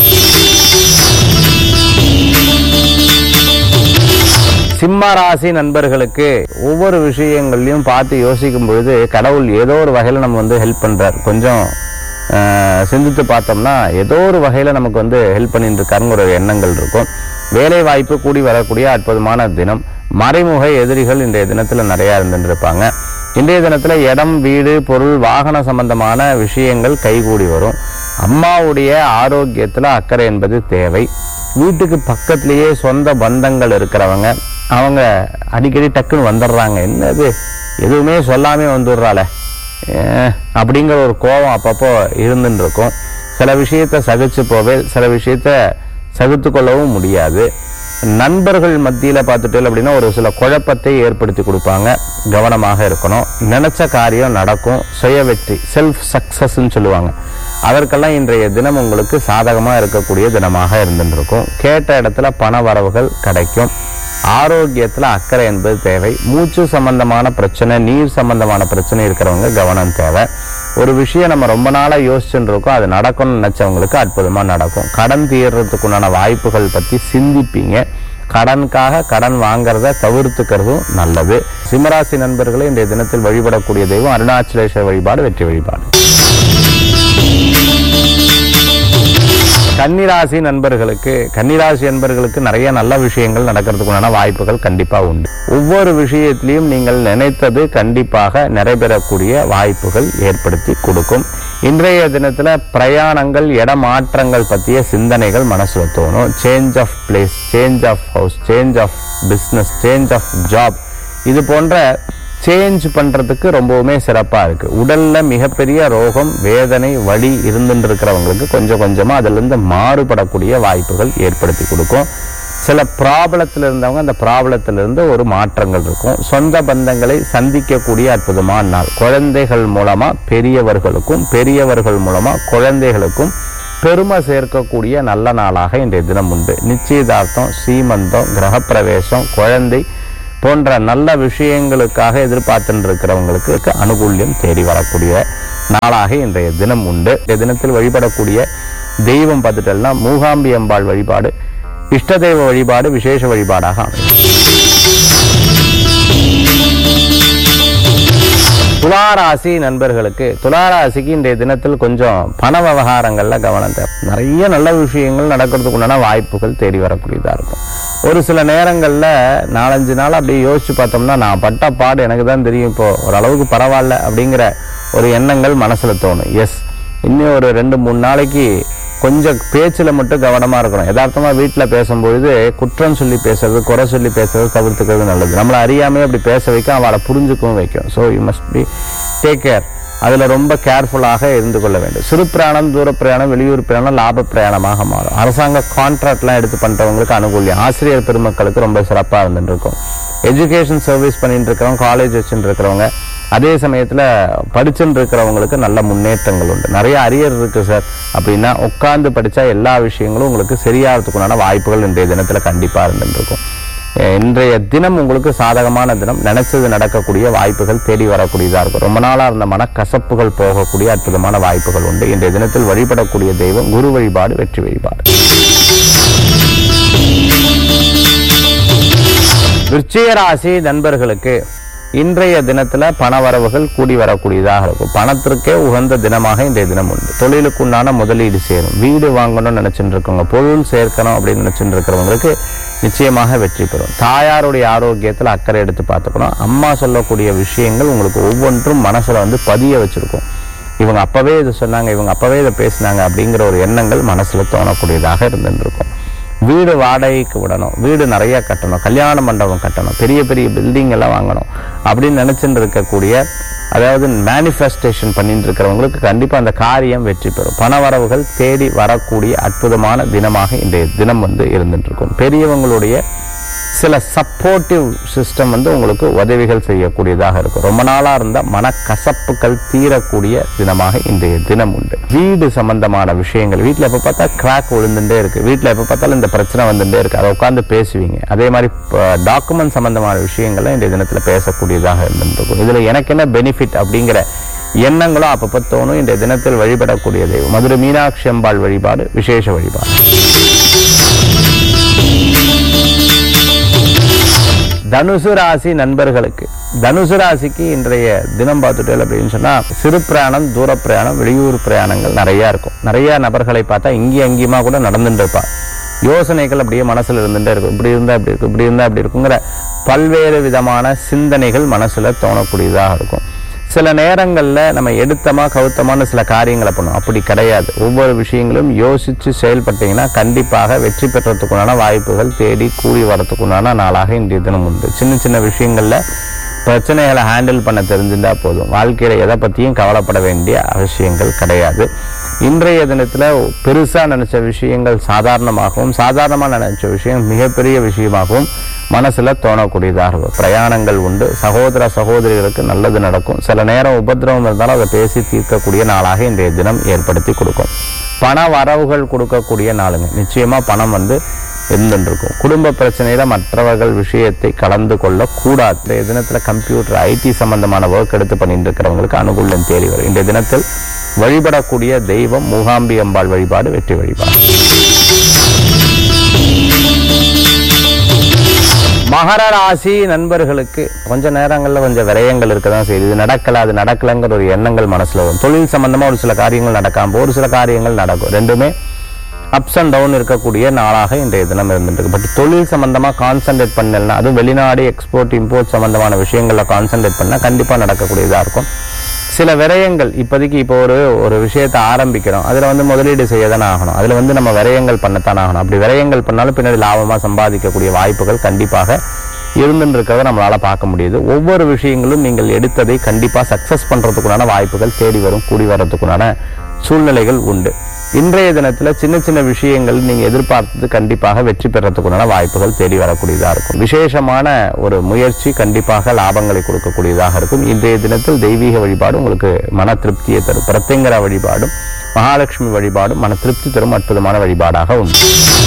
சிம்ம ராசி நண்பர்களுக்கு ஒவ்வொரு விஷயங்கள்லையும் பார்த்து யோசிக்கும் பொழுது கடவுள் ஏதோ ஒரு வகையில் நம்ம வந்து ஹெல்ப் பண்றார் கொஞ்சம் ஆஹ், சிந்தித்து பார்த்தோம்னா ஏதோ ஒரு வகையில நமக்கு வந்து ஹெல்ப் பண்ணிட்டு இருக்காருங்கிற ஒரு எண்ணங்கள் இருக்கும் வேலை வாய்ப்பு கூடி வரக்கூடிய அற்புதமான தினம் மறைமுக எதிரிகள் இன்றைய தினத்துல நிறைய இருந்துட்டு இருப்பாங்க இன்றைய தினத்துல இடம் வீடு பொருள் வாகன சம்பந்தமான விஷயங்கள் கைகூடி வரும் அம்மாவுடைய ஆரோக்கியத்துல அக்கறை என்பது தேவை வீட்டுக்கு பக்கத்திலேயே சொந்த பந்தங்கள் இருக்கிறவங்க அவங்க அடிக்கடி டக்குன்னு வந்துடுறாங்க என்னது எதுவுமே சொல்லாமே வந்துடுறாளே ஏன் அப்படிங்கிற ஒரு கோபம் அப்பப்போ இருந்துன்னு இருக்கும் சில விஷயத்த சகிச்சு போவே சில விஷயத்த சகித்து கொள்ளவும் முடியாது நண்பர்கள் மத்தியில பார்த்துட்டு அப்படின்னா ஒரு சில குழப்பத்தை ஏற்படுத்தி கொடுப்பாங்க கவனமாக இருக்கணும் நினைச்ச காரியம் நடக்கும் சுய வெற்றி செல்ஃப் சக்சஸ்ன்னு சொல்லுவாங்க அதற்கெல்லாம் இன்றைய தினம் உங்களுக்கு சாதகமா இருக்கக்கூடிய தினமாக இருந்துட்டு இருக்கும் கேட்ட இடத்துல பண வரவுகள் கிடைக்கும் ஆரோக்கியத்துல அக்கறை என்பது தேவை மூச்சு சம்பந்தமான பிரச்சனை நீர் சம்பந்தமான பிரச்சனை இருக்கிறவங்க கவனம் தேவை ஒரு விஷயம் நம்ம ரொம்ப நாளா யோசிச்சுட்டு இருக்கோம் அது நடக்கணும்னு நினைச்சவங்களுக்கு அற்புதமா நடக்கும் கடன் தீர்றதுக்குண்டான வாய்ப்புகள் பத்தி சிந்திப்பீங்க கடனுக்காக கடன் வாங்குறத தவிர்த்துக்கிறதும் நல்லது சிம்மராசி நண்பர்களே இன்றைய தினத்தில் வழிபடக்கூடிய தெய்வம் அருணாச்சலேஸ்வரர் வழிபாடு வெற்றி வழிபாடு கன்னிராசி நண்பர்களுக்கு கன்னிராசி நண்பர்களுக்கு நிறைய நல்ல விஷயங்கள் நடக்கிறதுக்குண்டான வாய்ப்புகள் கண்டிப்பா உண்டு ஒவ்வொரு விஷயத்திலையும் நீங்கள் நினைத்தது கண்டிப்பாக நிறைவேறக்கூடிய வாய்ப்புகள் ஏற்படுத்தி கொடுக்கும் இன்றைய தினத்துல பிரயாணங்கள் இடமாற்றங்கள் பற்றிய சிந்தனைகள் மனசுல தோணும் change of place change of house change of business change of job இது போன்ற சேஞ்ச் பண்றதுக்கு ரொம்பவுமே சிறப்பா இருக்கு உடல்ல மிகப்பெரிய ரோகம் வேதனை வலி இருந்துட்டு இருக்கிறவங்களுக்கு கொஞ்சம் கொஞ்சமா அதுல இருந்து மாறுபடக்கூடிய வாய்ப்புகள் ஏற்படுத்தி கொடுக்கும் சில ப்ராப்ளத்தில் இருந்தவங்க அந்த ப்ராப்ளத்துல இருந்து ஒரு மாற்றங்கள் இருக்கும் சொந்த பந்தங்களை சந்திக்கக்கூடிய அற்புதமான நாள் குழந்தைகள் மூலமா பெரியவர்களுக்கும் பெரியவர்கள் மூலமா குழந்தைகளுக்கும் பெருமை சேர்க்கக்கூடிய நல்ல நாளாக இன்றைய தினம் உண்டு நிச்சயதார்த்தம் சீமந்தம் கிரகப்பிரவேசம் குழந்தை போன்ற நல்ல விஷயங்களுக்காக எதிர்பார்த்துட்டு இருக்கிறவங்களுக்கு அனுகூல்யம் தேடி வரக்கூடிய நாளாக இன்றைய தினம் உண்டு இந்த தினத்தில் வழிபடக்கூடிய தெய்வம் பார்த்துட்டோம்னா மூகாம்பி அம்பாள் வழிபாடு இஷ்ட தெய்வ வழிபாடு விசேஷ வழிபாடாக அமையும் துளாராசி நண்பர்களுக்கு துளாராசிக்கு இன்றைய தினத்தில் கொஞ்சம் பண விவகாரங்கள்ல கவனம் தேவை நிறைய நல்ல விஷயங்கள் நடக்கிறதுக்கு உண்டான வாய்ப்புகள் தேடி வரக்கூடியதா இருக்கும் ஒரு சில நேரங்கள்ல நாலஞ்சு நாள் அப்படியே யோசிச்சு பார்த்தோம்னா நான் பட்ட பாடு எனக்கு தான் தெரியும் இப்போ ஓரளவுக்கு பரவாயில்ல அப்படிங்கிற ஒரு எண்ணங்கள் மனசுல தோணும் எஸ் இன்னும் ஒரு ரெண்டு மூணு நாளைக்கு கொஞ்சம் பேச்சில் மட்டும் கவனமாக இருக்கணும் யதார்த்தமாக வீட்டில் பேசும்பொழுது குற்றம் சொல்லி பேசுறது குறை சொல்லி பேசுறது தவிர்த்துக்கிறது நல்லது நம்மளை அறியாமே அப்படி பேச வைக்கும் அவளை புரிஞ்சுக்கவும் வைக்கும் so you must be take care அதில் ரொம்ப கேர்ஃபுல்லாக இருந்து கொள்ள வேண்டும் சிறு பிரயாணம் தூர பிரயாணம் வெளியூர் பிரயாணம் லாப பிரயாணமாக மாறும் அரசாங்க கான்ட்ராக்ட்லாம் எடுத்து பண்ணுறவங்களுக்கு அனுகூலியம் ஆசிரியர் பெருமக்களுக்கு ரொம்ப சிறப்பாக இருந்துட்டு இருக்கும் எஜுகேஷன் சர்வீஸ் பண்ணிட்டு இருக்கிறவங்க காலேஜ் வச்சுட்டு இருக்கிறவங்க அதே சமயத்தில் படிச்சுட்டு இருக்கிறவங்களுக்கு நல்ல முன்னேற்றங்கள் உண்டு நிறைய அரியர் இருக்கு சார் அப்படின்னா உட்கார்ந்து படித்தா எல்லா விஷயங்களும் உங்களுக்கு சரியாகிறதுக்குண்டான வாய்ப்புகள் இன்றைய தினத்தில் கண்டிப்பாக இருந்துட்டு இருக்கும் அஹ் இன்றைய தினம் உங்களுக்கு சாதகமான தினம் நினைச்சது நடக்கக்கூடிய வாய்ப்புகள் தேடி வரக்கூடியதா இருக்கும் ரொம்ப நாளா இருந்த மனக்கசப்புகள் போகக்கூடிய அற்புதமான வாய்ப்புகள் உண்டு இன்றைய தினத்தில் வழிபடக்கூடிய தெய்வம் குரு வழிபாடு வெற்றி வழிபாடு விருச்சிக ராசி நண்பர்களுக்கு இன்றைய தினத்துல பணவரவுகள் கூடி வரக்கூடியதாக இருக்கும் பணத்திற்கே உகந்த தினமாக இன்றைய தினம் உண்டு தொழிலுக்கு உண்டான முதலீடு சேரும் வீடு வாங்கணும்னு நினைச்சுட்டு இருக்கவங்க பொருள் சேர்க்கணும் அப்படின்னு நினைச்சுட்டு இருக்கிறவங்களுக்கு நிச்சயமாக வெற்றி பெறும் தாயாருடைய ஆரோக்கியத்தில் அக்கறை எடுத்து பார்த்துக்கணும் அம்மா சொல்லக்கூடிய விஷயங்கள் உங்களுக்கு ஒவ்வொன்றும் மனசுல வந்து பதிய வச்சிருக்கும் இவங்க அப்பவே இது சொன்னாங்க இவங்க அப்பவே இதை பேசினாங்க அப்படிங்கிற ஒரு எண்ணங்கள் மனசுல தோணக்கூடியதாக இருந்துட்டு இருக்கும் வீடு வாடகைக்கு விடணும் வீடு நிறைய கட்டணும் கல்யாண மண்டபம் கட்டணும் பெரிய பெரிய பில்டிங் எல்லாம் வாங்கணும் அப்படின்னு நினைச்சுட்டு இருக்கக்கூடிய அதாவது மேனிஃபெஸ்டேஷன் பண்ணிட்டு இருக்கிறவங்களுக்கு கண்டிப்பா அந்த காரியம் வெற்றி பெறும் பண வரவுகள் தேடி வரக்கூடிய அற்புதமான தினமாக இன்றைய தினம் வந்து இருந்துட்டு இருக்கும் பெரியவங்களுடைய சில சப்போர்ட்டிவ் சிஸ்டம் வந்து உங்களுக்கு உதவிகள் செய்யக்கூடியதாக இருக்கும் ரொம்ப நாளா இருந்த மனக்கசப்புகள் தீரக்கூடிய தினமாக இன்றைய தினம் உண்டு வீடு சம்பந்தமான விஷயங்கள் வீட்டில் எப்போ பார்த்தா கிராக் விழுந்துட்டே இருக்கு வீட்டில் எப்போ பார்த்தாலும் இந்த பிரச்சனை வந்துட்டே இருக்கு அதை உட்காந்து பேசுவீங்க அதே மாதிரி டாக்குமெண்ட் சம்பந்தமான விஷயங்கள்லாம் இன்றைய தினத்தில் பேசக்கூடியதாக இருந்துருக்கும் இதுல எனக்கு என்ன பெனிஃபிட் அப்படிங்கிற எண்ணங்களும் அப்பப்போ தோணும் இன்றைய தினத்தில் வழிபடக்கூடிய தெய்வம் மதுரை மீனாட்சி அம்பாள் வழிபாடு விசேஷ வழிபாடு தனுசு ராசி நண்பர்களுக்கு தனுசு ராசிக்கு இன்றைய தினம் பார்த்துட்டேன் அப்படின்னு சொன்னா சிறு பிரயாணம் தூர பிரயாணம் வெளியூர் பிரயாணங்கள் நிறைய இருக்கும் நிறைய நபர்களை பார்த்தா இங்கேயும் அங்கேயுமா கூட நடந்துட்டு இருப்பா யோசனைகள் அப்படியே மனசுல இருந்துட்டே இருக்கும் இப்படி இருந்தா இப்படி இருக்கும் இப்படி இருந்தா இப்படி இருக்குங்கிற பல்வேறு விதமான சிந்தனைகள் மனசுல தோணக்கூடியதாக இருக்கும் சில நேரங்கள்ல நம்ம எடுத்தமா கவுத்தமான சில காரியங்களை பண்ணுவோம் அப்படி கிடையாது ஒவ்வொரு விஷயங்களும் யோசிச்சு செயல்பட்டீங்கன்னா கண்டிப்பாக வெற்றி பெற்றதுக்குண்டான வாய்ப்புகள் தேடி கூடி வரதுக்குண்டான நாளாக இன்றைய தினம் உண்டு சின்ன சின்ன விஷயங்கள்ல பிரச்சனைகளை ஹேண்டில் பண்ண தெரிஞ்சுட்டா போதும் வாழ்க்கையில எதை பத்தியும் கவலைப்பட வேண்டிய அவசியங்கள் கிடையாது இன்றைய தினத்துல பெருசா நினைச்ச விஷயங்கள் சாதாரணமாகவும் சாதாரணமா நினைச்ச விஷயம் மிகப்பெரிய விஷயமாகவும் மனசுல தோணக்கூடியதாக இருக்கும் பிரயாணங்கள் உண்டு சகோதர சகோதரிகளுக்கு நல்லது நடக்கும் சில நேரம் உபதிரவம் இருந்தாலும் அதை பேசி தீர்க்கக்கூடிய நாளாக இன்றைய தினம் ஏற்படுத்தி கொடுக்கும் பண வரவுகள் கொடுக்கக்கூடிய நாளுங்க நிச்சயமா பணம் வந்து இருந்துருக்கும் குடும்ப பிரச்சனையில மற்றவர்கள் விஷயத்தை கலந்து கொள்ள கூடாது இன்றைய தினத்துல கம்ப்யூட்டர் ஐடி சம்பந்தமான ஒர்க் எடுத்து பண்ணிட்டு இருக்கிறவங்களுக்கு அனுகூலம் தேடி வரும் இன்றைய தினத்தில் வழிபடக்கூடிய தெய்வம் மூகாம்பி அம்பாள் வழிபாடு வெற்றி வழிபாடு மகர ராசி நண்பர்களுக்கு கொஞ்ச நேரங்கள்ல கொஞ்சம் விரயங்கள் இருக்க தான் செய்யுது இது நடக்கல அது நடக்கலங்கிற ஒரு எண்ணங்கள் மனசுல வரும் தொழில் சம்பந்தமா ஒரு சில காரியங்கள் நடக்காம ஒரு சில காரியங்கள் நடக்கும் ரெண்டுமே அப்ஸ் அண்ட் டவுன் இருக்கக்கூடிய நாளாக இன்றைய தினம் இருந்துட்டு பட் தொழில் சம்பந்தமா கான்சென்ட்ரேட் பண்ணலன்னா அதுவும் வெளிநாடு எக்ஸ்போர்ட் இம்போர்ட் சம்பந்தமான விஷயங்கள்ல கான்சென்ட்ரேட் பண்ணா கண்டிப்பா நடக்கக்கூடியதா இருக்கும் சில விரயங்கள் இப்போதைக்கு இப்போ ஒரு ஒரு விஷயத்தை ஆரம்பிக்கிறோம் அதுல வந்து முதலீடு செய்ய தானே ஆகணும் அதுல வந்து நம்ம விரயங்கள் பண்ணத்தான் ஆகணும் அப்படி விரயங்கள் பண்ணாலும் பின்னாடி லாபமா சம்பாதிக்கக்கூடிய வாய்ப்புகள் கண்டிப்பாக இருந்துன்னு இருக்கிறத நம்மளால பார்க்க முடியுது ஒவ்வொரு விஷயங்களும் நீங்கள் எடுத்ததை கண்டிப்பா சக்சஸ் பண்றதுக்குண்டான வாய்ப்புகள் தேடி வரும் கூடி வர்றதுக்குண்டான சூழ்நிலைகள் உண்டு இன்றைய தினத்துல சின்ன சின்ன விஷயங்கள் நீங்க எதிர்பார்த்தது கண்டிப்பாக வெற்றி பெறத்துக்குண்டான வாய்ப்புகள் தேடி வரக்கூடியதா இருக்கும் விசேஷமான ஒரு முயற்சி கண்டிப்பாக லாபங்களை கொடுக்கக்கூடியதாக இருக்கும் இன்றைய தினத்தில் தெய்வீக வழிபாடு உங்களுக்கு மன திருப்தியை தரும் பிரத்யங்கர வழிபாடும் மகாலட்சுமி வழிபாடும் மன திருப்தி தரும் அற்புதமான வழிபாடாக உண்டு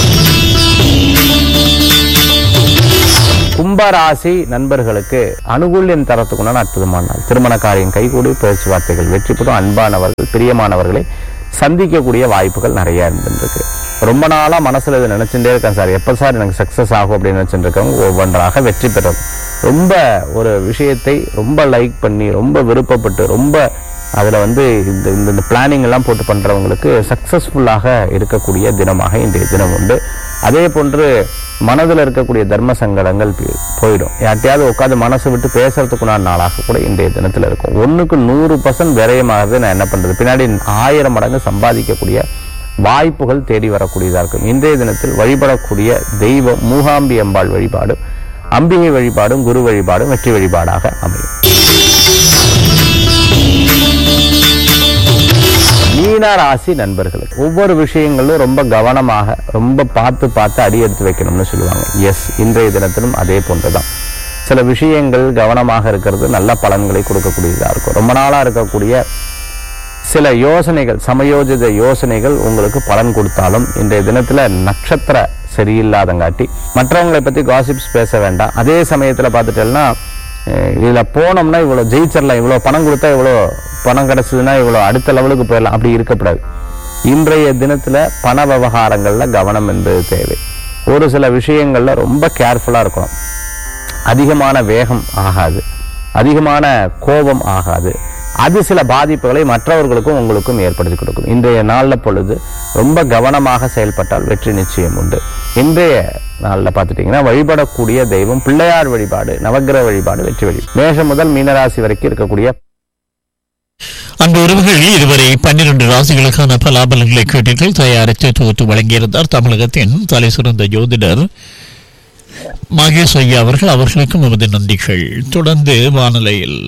கும்பராசி நண்பர்களுக்கு அனுகூல்யம் தரத்துக்குண்டான அற்புதமான நாள் திருமண காரியம் கைகூடி பேச்சுவார்த்தைகள் வெற்றி பெறும் அன்பானவர்கள் பிரியமானவர்களை சந்திக்கக்கூடிய வாய்ப்புகள் நிறைய இருந்துருக்கு ரொம்ப நாளா மனசுல இதை நினைச்சுட்டே இருக்கேன் சார் எப்ப சார் எனக்கு சக்சஸ் ஆகும் அப்படின்னு நினைச்சிட்டு இருக்கவங்க ஒவ்வொன்றாக வெற்றி பெறும் ரொம்ப ஒரு விஷயத்தை ரொம்ப லைக் பண்ணி ரொம்ப விருப்பப்பட்டு ரொம்ப அதுல வந்து இந்த இந்த- இந்த பிளானிங் எல்லாம் போட்டு பண்றவங்களுக்கு சக்சஸ்ஃபுல்லாக இருக்கக்கூடிய தினமாக இன்றைய தினம் உண்டு அதே போன்று மனதில் இருக்கக்கூடிய தர்ம சங்கடங்கள் போய்- போயிடும் யார்ட்டையாவது உட்காந்து மனசு விட்டு பேசுறதுக்குண்டான நாளாக கூட இன்றைய தினத்தில் இருக்கும் ஒண்ணுக்கு நூறு பர்சன்ட் விரயமாகிறது நான் என்ன பண்றது பின்னாடி ஆயிரம் மடங்கு சம்பாதிக்கக்கூடிய வாய்ப்புகள் தேடி வரக்கூடியதாக இருக்கும் இன்றைய தினத்தில் வழிபடக்கூடிய தெய்வம் மூகாம்பி அம்பாள் வழிபாடு அம்பிகை வழிபாடும் குரு வழிபாடும் வெற்றி வழிபாடாக அமையும் மீன ராசி நண்பர்களுக்கு ஒவ்வொரு விஷயங்களும் ரொம்ப கவனமாக ரொம்ப பார்த்து பார்த்து அடி எடுத்து வைக்கணும்னு சொல்லுவாங்க எஸ் இன்றைய தினத்திலும் அதே போன்றுதான் சில விஷயங்கள் கவனமாக இருக்கிறது நல்ல பலன்களை கொடுக்கக்கூடியதாக இருக்கும் ரொம்ப நாளா இருக்கக்கூடிய சில யோசனைகள் சமயோஜித யோசனைகள் உங்களுக்கு பலன் கொடுத்தாலும் இன்றைய தினத்துல நட்சத்திர சரியில்லாதங்காட்டி மற்றவங்களை பத்தி காசிப்ஸ் பேச வேண்டாம் அதே சமயத்துல பார்த்துட்டேன்னா அஹ், இதுல போனோம்னா இவ்வளவு ஜெயிச்சிடலாம் இவ்வளவு பணம் கொடுத்தா இவ்வளவு பணம் கிடைச்சதுன்னா இவ்வளவு அடுத்த லெவலுக்கு போயிடலாம் அப்படி இருக்கக்கூடாது இன்றைய தினத்துல பண விவகாரங்கள்ல கவனம் என்பது தேவை ஒரு சில விஷயங்கள்ல ரொம்ப கேர்ஃபுல்லா இருக்கணும் அதிகமான வேகம் ஆகாது அதிகமான கோபம் ஆகாது அது சில பாதிப்புகளை மற்றவர்களுக்கும் உங்களுக்கும் ஏற்படுத்தி கொடுக்கும் இன்றைய நாள்ல பொழுது ரொம்ப கவனமாக செயல்பட்டால் வெற்றி நிச்சயம் உண்டு இன்றைய நாள்ல பார்த்துட்டீங்கன்னா வழிபடக்கூடிய தெய்வம் பிள்ளையார் வழிபாடு நவக்கிரக வழிபாடு வெற்றி வழி மேஷம் முதல் மீனராசி வரைக்கும் இருக்கக்கூடிய அன்பு உறவுகள் இதுவரை பன்னிரண்டு ராசிகளுக்கான பலாபலங்களை கேட்டீர்கள் தயாரித்து தொகுத்து வழங்கியிருந்தார் தமிழகத்தின் தலை சிறந்த ஜோதிடர் மகேஷ் ஐயா அவர்கள் அவர்களுக்கும் நமது நன்றிகள் தொடர்ந்து வானிலையில்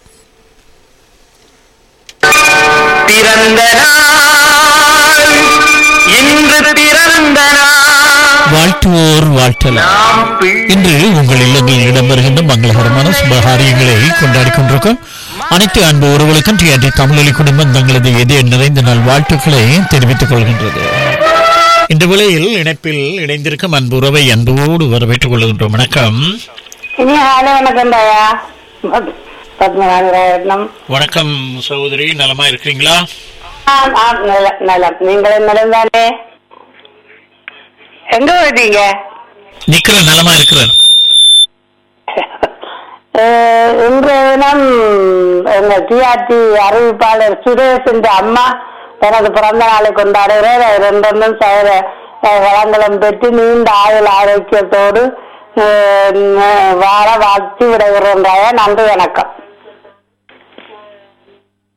பிறந்த நாள் இன்று பிறந்த நாள் வாழ்த்துவோர் வாழ்த்தலாம் நாம் பிள்ளை இன்று உங்கள் இல்லங்களில் இடம்பெறுகின்ற மங்களகரமான சுபகாரியங்களை கொண்டாடி கொண்டிருக்கும் அனைத்து அன்பு உறவுகளுக்கும் டிஆர்டி தமிழொலி குடும்பம் தங்களது இதய நிறைந்த நாள் வாழ்த்துக்களை தெரிவித்துக் கொள்கின்றது இந்த வேளையில் இணைப்பில் இணைந்திருக்கும் அன்பு உறவை அன்போடு வரவேற்றுக் கொள்கின்றோம் வணக்கம் இனி ஹாலே வணக்கம் தாயா பத்மநாபராயணம் வணக்கம் சகோதரி நலமா இருக்கிறீங்களா ஆம் ஆம் நல நலம் நீங்களும் நலம் தானே எங்க வருவீங்க நிக்கிற நலமா இருக்கிறேன் அஹ், இன்றைய தினம் எங்க டிஆர்டி அறிவிப்பாளர் சுரேஷ் என்ற அம்மா தனது பிறந்த நாளை கொண்டாடுகிறார் அவர் ரெண்டொன்றும் சகல அஹ், வளங்களும் பெற்று நீண்ட ஆயுள் ஆரோக்கியத்தோடு அஹ், வாழ வாழ்த்தி விடைகிறோம் நன்றி வணக்கம்